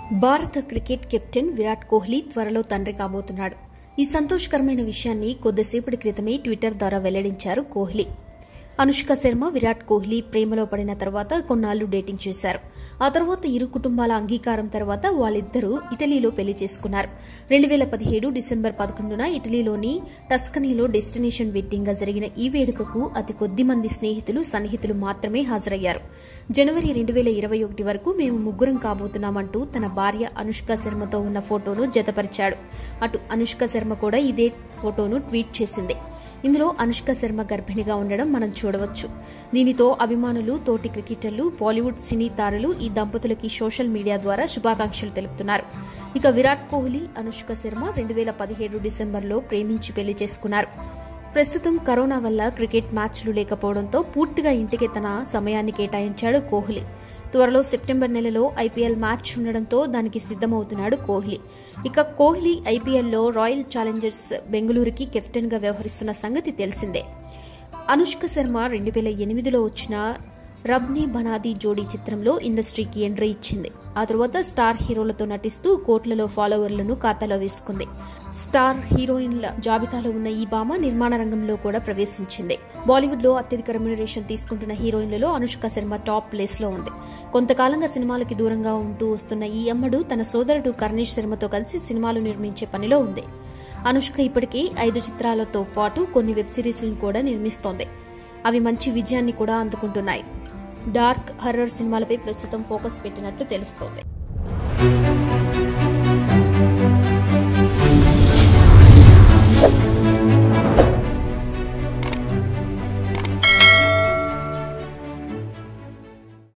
భారత cricket captain Virat Kohli త్వరలో తండ్రి కాబోతున్నాడు ఈ సంతోషకరమైన విషయాన్ని కొద్దిసేపటి క్రితమే ట్విట్టర్ ద్వారా వెల్లడించారు కోహ్లీ అనుష్క శర్మ విరాట్ కోహ్లీ ప్రేమలో పడిన తర్వాత కొన్నాళ్లు డేటింగ్ చేశారు ఆ తర్వాత ఇరు కుటుంబాల అంగీకారం తర్వాత వాళ్ళిద్దరూ ఇటలీలో పెళ్లి చేసుకున్నారు రెండు వేల పదిహేడు డిసెంబర్ పదకొండున ఇటలీలోని టస్కనీలో డెస్టినేషన్ వెడ్డింగ్ గా జరిగిన ఈ వేడుకకు అతి కొద్ది మంది స్నేహితులు సన్నిహితులు మాత్రమే హాజరయ్యారు జనవరి రెండు వేల ఇరవై ఒకటి వరకు మేము ముగ్గురం కాబోతున్నామంటూ తన భార్య అనుష్క శర్మతో ఉన్న ఫోటోను జతపరిచాడు అటు అనుష్క శర్మ కూడా ఇదే ఫోటోను ట్వీట్ చేసింది ఇందులో అనుష్క శర్మ గర్భిణిగా ఉండడం మనం చూడవచ్చు దీనితో అభిమానులు తోటి క్రికెటర్లు బాలీవుడ్ సినీ తారలు ఈ దంపతులకి సోషల్ మీడియా ద్వారా శుభాకాంక్షలు తెలుపుతున్నారు ఇక విరాట్ కోహ్లీ అనుష్క శర్మ రెండు వేల పదిహేడు డిసెంబర్లో ప్రేమించి పెళ్లి చేసుకున్నారు ప్రస్తుతం కరోనా వల్ల క్రికెట్ మ్యాచ్లు లేకపోవడంతో పూర్తిగా ఇంటికి తన సమయాన్ని కేటాయించాడు కోహ్లీ త్వరలో సెప్టెంబర్ నెలలో ఐపీఎల్ మ్యాచ్ ఉండడంతో దానికి సిద్ధమవుతున్నాడు కోహ్లీ ఇక కోహ్లీ ఐపీఎల్లో రాయల్ ఛాలెంజర్స్ బెంగళూరుకి కెప్టెన్గా వ్యవహరిస్తున్న సంగతి తెలిసిందే అనుష్క శర్మ రెండు వేల ఎనిమిదిలో వచ్చిన రబ్నీ బనాది జోడీ చిత్రంలో ఇండస్ట్రీకి ఎంట్రీ ఇచ్చింది ఆ తర్వాత స్టార్ హీరోలతో నటిస్తూ కోట్లలో ఫాలోవర్లను ఖాతాలో వేసుకుంది స్టార్ హీరోయిన్ల జాబితాలో ఉన్న ఈ భామ నిర్మాణ రంగంలో కూడా ప్రవేశించింది బాలీవుడ్ లో అత్యధిక రెమ్యునరేషన్ తీసుకుంటున్న హీరోయిన్లలో అనుష్క శర్మ టాప్ ప్లేస్ లో ఉంది కొంతకాలంగా సినిమాలకి దూరంగా ఉంటూ వస్తున్న ఈ అమ్మడు తన సోదరుడు కర్ణేష్ శర్మతో కలిసి సినిమాలు నిర్మించే పనిలో ఉంది అనుష్క ఇప్పటికీ ఐదు చిత్రాలతో పాటు కొన్ని వెబ్ సిరీస్లను కూడా నిర్మిస్తోంది అవి మంచి విజయాన్ని కూడా అందుకుంటున్నాయి డార్క్ హర్రర్ సినిమాలపై ప్రస్తుతం ఫోకస్ పెట్టినట్లు తెలుస్తోంది